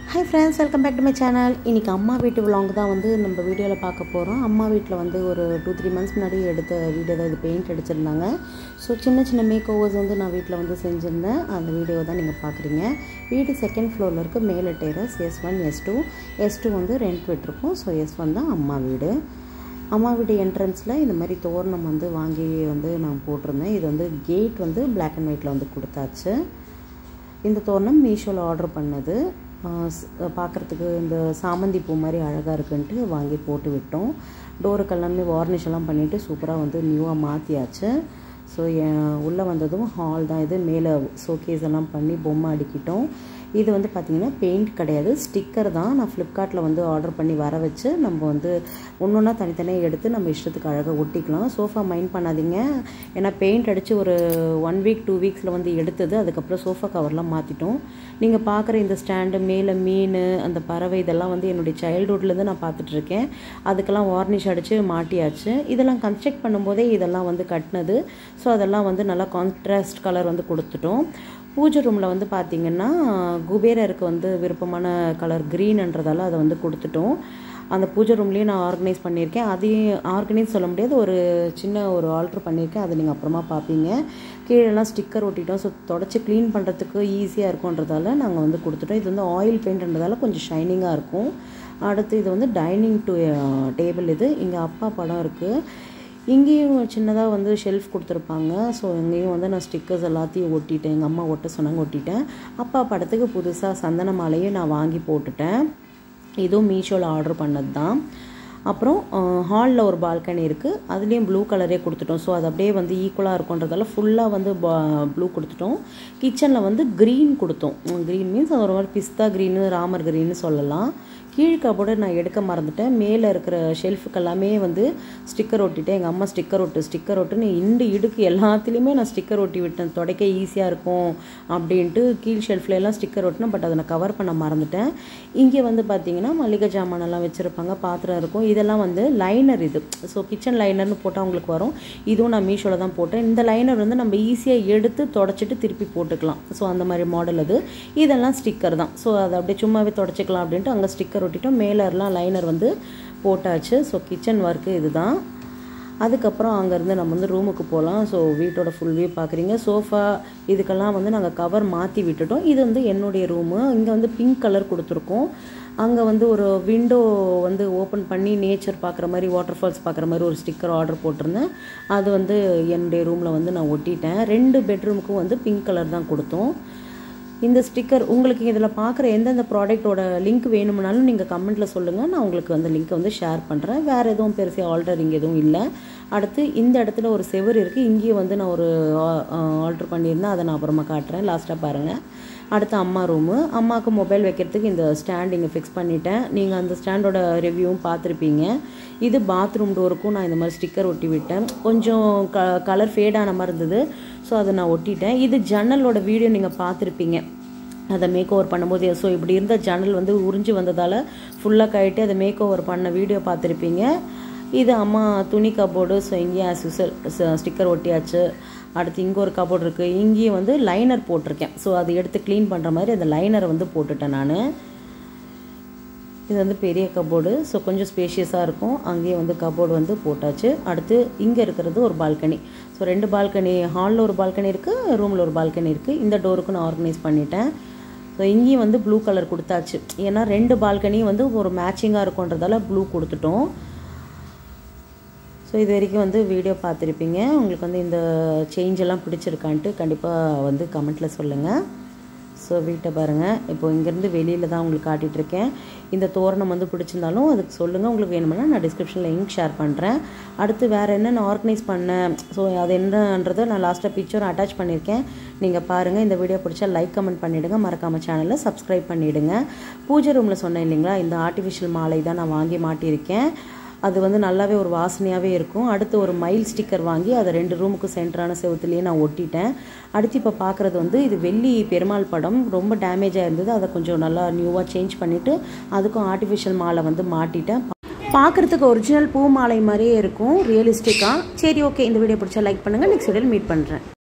hi friends welcome back to my channel இன்றைக்கி அம்மா வீட்டு விலாங் தான் வந்து நம்ம வீடியோவில் பார்க்க போகிறோம் அம்மா வீட்டில் வந்து ஒரு டூ த்ரீ மந்த்ஸ் முன்னாடி எடுத்த வீடியோ தான் இது பெயிண்ட் அடிச்சிருந்தாங்க ஸோ சின்ன சின்ன மேக் ஓவர்ஸ் வந்து நான் வீட்டில் வந்து செஞ்சுருந்தேன் அந்த வீடியோ தான் நீங்கள் பார்க்குறீங்க வீடு செகண்ட் ஃப்ளோரில் இருக்குது மேலே terrace S one S two S two வந்து ரெண்ட் விட்டுருக்கோம் ஸோ எஸ் ஒன் தான் அம்மா வீடு அம்மா வீடு என்ட்ரன்ஸில் இந்த மாதிரி தோரணம் வந்து வாங்கி வந்து நான் போட்டிருந்தேன் இது வந்து கேட் வந்து பிளாக் அண்ட் ஒயிட்டில் வந்து கொடுத்தாச்சு இந்த தோரணம் மீஷோவில் ஆர்டர் பண்ணது பார்க்குறதுக்கு இந்த சாமந்தி பூ மாதிரி அழகாக இருக்குன்ட்டு வாங்கி போட்டு விட்டோம் டோருக்கு எல்லாமே வார்னிஷ் எல்லாம் பண்ணிவிட்டு சூப்பராக வந்து நியூவாக மாற்றியாச்சு ஸோ உள்ளே வந்ததும் ஹால் தான் இது மேலே ஷோகேஸ் எல்லாம் பண்ணி பொம்மை அடிக்கிட்டோம் இது வந்து பார்த்திங்கன்னா பெயிண்ட் கிடையாது ஸ்டிக்கர் தான் நான் ஃப்ளிப்கார்ட்டில் வந்து ஆர்டர் பண்ணி வர வச்சு நம்ம வந்து ஒன்று ஒன்றா தனித்தனியாக எடுத்து நம்ம இஷ்டத்துக்கு அழகாக ஒட்டிக்கலாம் சோஃபா மைண்ட் பண்ணாதீங்க ஏன்னா பெயிண்ட் அடித்து ஒரு ஒன் வீக் டூ வீக்ஸில் வந்து எடுத்தது அதுக்கப்புறம் சோஃபா கவர்லாம் மாற்றிட்டோம் நீங்கள் பார்க்குற இந்த ஸ்டாண்டு மேலே மீன் அந்த பறவை இதெல்லாம் வந்து என்னுடைய சைல்டுஹுட்லேருந்து நான் பார்த்துட்ருக்கேன் அதுக்கெல்லாம் வார்னிஷ் அடித்து மாட்டியாச்சு இதெல்லாம் கன்ஸ்ட்ரக்ட் பண்ணும்போதே இதெல்லாம் வந்து கட்டினது ஸோ அதெல்லாம் வந்து நல்லா கான்ட்ராஸ்ட் கலர் வந்து கொடுத்துட்டோம் பூஜை ரூமில் வந்து பார்த்திங்கன்னா குபேரருக்கு வந்து விருப்பமான கலர் க்ரீன்ன்றதால அதை வந்து கொடுத்துட்டோம் அந்த பூஜை ரூம்லேயும் நான் ஆர்கனைஸ் பண்ணியிருக்கேன் அதையும் ஆர்கனைஸ் சொல்ல முடியாது ஒரு சின்ன ஒரு ஆல்ட்ரு பண்ணியிருக்கேன் அதை நீங்கள் அப்புறமா பார்ப்பீங்க கீழெல்லாம் ஸ்டிக்கர் ஒட்டிட்டோம் ஸோ தொடச்சி க்ளீன் பண்ணுறதுக்கு ஈஸியாக இருக்கும்ன்றதால நாங்கள் வந்து கொடுத்துட்டோம் இது வந்து ஆயில் பெயிண்ட்ன்றதால கொஞ்சம் ஷைனிங்காக இருக்கும் அடுத்து இது வந்து டைனிங் டு டேபிள் இது இங்கே அப்பா படம் இருக்குது இங்கேயும் சின்னதாக வந்து ஷெல்ஃப் கொடுத்துருப்பாங்க ஸோ இங்கேயும் வந்து நான் ஸ்டிக்கர்ஸ் எல்லாத்தையும் ஒட்டிட்டேன் எங்கள் அம்மா ஒட்ட சொன்னாங்க ஒட்டிட்டேன் அப்பா படத்துக்கு புதுசாக சந்தன மாலையும் நான் வாங்கி போட்டுட்டேன் இதுவும் மீஷோவில் ஆர்டர் பண்ணது தான் அப்புறம் ஹாலில் ஒரு பால்கனி இருக்குது அதுலேயும் ப்ளூ கலரே கொடுத்துட்டோம் ஸோ அது அப்படியே வந்து ஈக்குவலாக இருக்குன்றதால ஃபுல்லாக வந்து ப்ளூ கொடுத்துட்டோம் கிச்சனில் வந்து க்ரீன் கொடுத்தோம் க்ரீன் மீன்ஸ் ஒரு மாதிரி பிஸ்தா க்ரீனு ராமர் க்ரீன்னு சொல்லலாம் கீழ் கபோர்டு நான் எடுக்க மறந்துட்டேன் மேலே இருக்கிற ஷெல்ஃபுக்கு எல்லாமே வந்து ஸ்டிக்கர் ஒட்டிட்டேன் எங்கள் அம்மா ஸ்டிக்கர் ஒட்டு ஸ்டிக்கர் ஒட்டுன்னு இண்டு இடுக்கு எல்லாத்துலேயுமே நான் ஸ்டிக்கர் ஒட்டி விட்டேன் துடைக்க ஈஸியாக இருக்கும் அப்படின்ட்டு கீழ் ஷெல்ஃப்ல எல்லாம் ஸ்டிக்கர் ஒட்டினேன் பட் அதை நான் கவர் பண்ண மறந்துட்டேன் இங்கே வந்து பார்த்தீங்கன்னா மளிகை ஜாமானெல்லாம் வச்சுருப்பாங்க பாத்திரம் இருக்கும் இதெல்லாம் வந்து லைனர் இது ஸோ கிச்சன் லைனர்னு போட்டால் உங்களுக்கு வரும் இதுவும் நான் மீஷோவில் தான் போட்டேன் இந்த லைனர் வந்து நம்ம ஈஸியாக எடுத்து தொடச்சிட்டு திருப்பி போட்டுக்கலாம் ஸோ அந்த மாதிரி மாடல் அது இதெல்லாம் ஸ்டிக்கர் தான் ஸோ அதை அப்படியே சும்மாவே தொடச்சிக்கலாம் அப்படின்ட்டு அங்கே ஸ்டிக்கர் ஒட்டிட்டோம் மேலர்லாம் லைனர் வந்து போட்டாச்சு ஸோ கிச்சன் ஒர்க்கு இதுதான் அதுக்கப்புறம் அங்கேருந்து நம்ம வந்து ரூமுக்கு போகலாம் ஸோ வீட்டோட ஃபுல் வியூ பார்க்குறீங்க சோஃபா இதுக்கெல்லாம் வந்து நாங்கள் கவர் மாற்றி விட்டுட்டோம் இது வந்து என்னுடைய ரூமு இங்கே வந்து பிங்க் கலர் கொடுத்துருக்கோம் அங்கே வந்து ஒரு விண்டோ வந்து ஓப்பன் பண்ணி நேச்சர் பார்க்குற மாதிரி வாட்டர் ஃபால்ஸ் பார்க்குற மாதிரி ஒரு ஸ்டிக்கர் ஆர்டர் போட்டிருந்தேன் அது வந்து என்னுடைய ரூமில் வந்து நான் ஒட்டிட்டேன் ரெண்டு பெட்ரூமுக்கும் வந்து பிங்க் கலர் தான் கொடுத்தோம் இந்த ஸ்டிக்கர் உங்களுக்கு இதில் பார்க்குற எந்தெந்த ப்ராடக்ட்டோட லிங்க் வேணும்னாலும் நீங்கள் கமெண்ட்டில் சொல்லுங்கள் நான் உங்களுக்கு வந்து லிங்க்கை வந்து ஷேர் பண்ணுறேன் வேறு எதுவும் பெருசாக ஆல்டரிங் எதுவும் இல்லை அடுத்து இந்த இடத்துல ஒரு செவர் இருக்குது இங்கேயும் வந்து நான் ஒரு ஆல்ட்ரு பண்ணியிருந்தேன் அதை நான் அப்புறமா காட்டுறேன் லாஸ்ட்டாக பாருங்கள் அடுத்து அம்மா ரூமு அம்மாவுக்கு மொபைல் வைக்கிறதுக்கு இந்த ஸ்டாண்ட் இங்கே ஃபிக்ஸ் பண்ணிட்டேன் நீங்கள் அந்த ஸ்டாண்டோட ரிவ்யூவும் பார்த்துருப்பீங்க இது பாத்ரூம் டோருக்கும் நான் இந்த மாதிரி ஸ்டிக்கர் ஒட்டி விட்டேன் கொஞ்சம் க கலர் ஃபேடான மாதிரி இருந்தது ஸோ அதை நான் ஒட்டிட்டேன் இது ஜன்னலோட வீடியோ நீங்கள் பார்த்துருப்பீங்க அதை மேக் ஓவர் பண்ணும்போது ஸோ இப்படி இருந்த ஜன்னல் வந்து உறிஞ்சி வந்ததால் ஃபுல்லாக கழிட்டு அதை மேக் ஓவர் பண்ண வீடியோ பார்த்துருப்பீங்க இது அம்மா துணி கபோர்டு ஸோ இங்கேயும் ஆஸ் யூசல் ஸ்டிக்கர் ஒட்டியாச்சு அடுத்து இங்கே ஒரு கபோர்டு இருக்குது இங்கேயும் வந்து லைனர் போட்டிருக்கேன் ஸோ அதை எடுத்து க்ளீன் பண்ணுற மாதிரி அந்த லைனரை வந்து போட்டுட்டேன் நான் இது வந்து பெரிய கபோர்டு ஸோ கொஞ்சம் ஸ்பேஷியஸாக இருக்கும் அங்கேயே வந்து கபோர்டு வந்து போட்டாச்சு அடுத்து இங்கே இருக்கிறது ஒரு பால்கனி ஸோ ரெண்டு பால்கனி ஹாலில் ஒரு பால்கனி இருக்குது ரூமில் ஒரு பால்கனி இருக்குது இந்த டோருக்கு நான் ஆர்கனைஸ் பண்ணிட்டேன் ஸோ இங்கேயும் வந்து ப்ளூ கலர் கொடுத்தாச்சு ஏன்னா ரெண்டு பால்கனியும் வந்து ஒரு மேட்சிங்காக இருக்குன்றதால ப்ளூ கொடுத்துட்டோம் ஸோ இது வரைக்கும் வந்து வீடியோ பார்த்துருப்பீங்க உங்களுக்கு வந்து இந்த சேஞ்ச் எல்லாம் பிடிச்சிருக்கான்ட்டு கண்டிப்பாக வந்து கமெண்ட்டில் சொல்லுங்கள் ஸோ வீட்டை பாருங்கள் இப்போ இங்கேருந்து வெளியில் தான் உங்களுக்கு காட்டிகிட்ருக்கேன் இந்த தோரணம் வந்து பிடிச்சிருந்தாலும் அதுக்கு சொல்லுங்கள் உங்களுக்கு வேணுமென்னா நான் டிஸ்கிரிப்ஷனில் லிங்க் ஷேர் பண்ணுறேன் அடுத்து வேறு என்ன நான் ஆர்கனைஸ் பண்ணேன் ஸோ அது என்னன்றதை நான் லாஸ்ட்டாக பிக்சர் அட்டாச் பண்ணியிருக்கேன் நீங்கள் பாருங்கள் இந்த வீடியோ பிடிச்சா லைக் கமெண்ட் பண்ணிவிடுங்க மறக்காமல் சேனலில் சப்ஸ்கிரைப் பண்ணிவிடுங்க பூஜை ரூமில் சொன்னேன் இல்லைங்களா இந்த ஆர்டிஃபிஷியல் மாலை தான் நான் வாங்கி மாட்டியிருக்கேன் அது வந்து நல்லாவே ஒரு வாசனையாகவே இருக்கும் அடுத்து ஒரு மைல் ஸ்டிக்கர் வாங்கி அதை ரெண்டு ரூமுக்கு சென்டரான செவத்துலேயே நான் ஒட்டிட்டேன் அடுத்து இப்போ பார்க்குறது வந்து இது வெள்ளி பெருமாள் படம் ரொம்ப டேமேஜாக இருந்தது அதை கொஞ்சம் நல்லா நியூவாக சேஞ்ச் பண்ணிவிட்டு அதுக்கும் ஆர்டிஃபிஷியல் மாலை வந்து மாட்டிட்டேன் பார்க்குறதுக்கு ஒரிஜினல் பூ மாலை மாதிரியே இருக்கும் ரியலிஸ்டிக்காக சரி ஓகே இந்த வீடியோ பிடிச்சா லைக் பண்ணுங்கள் நெக்ஸ்ட் வீடியோவில் மீட் பண்ணுறேன்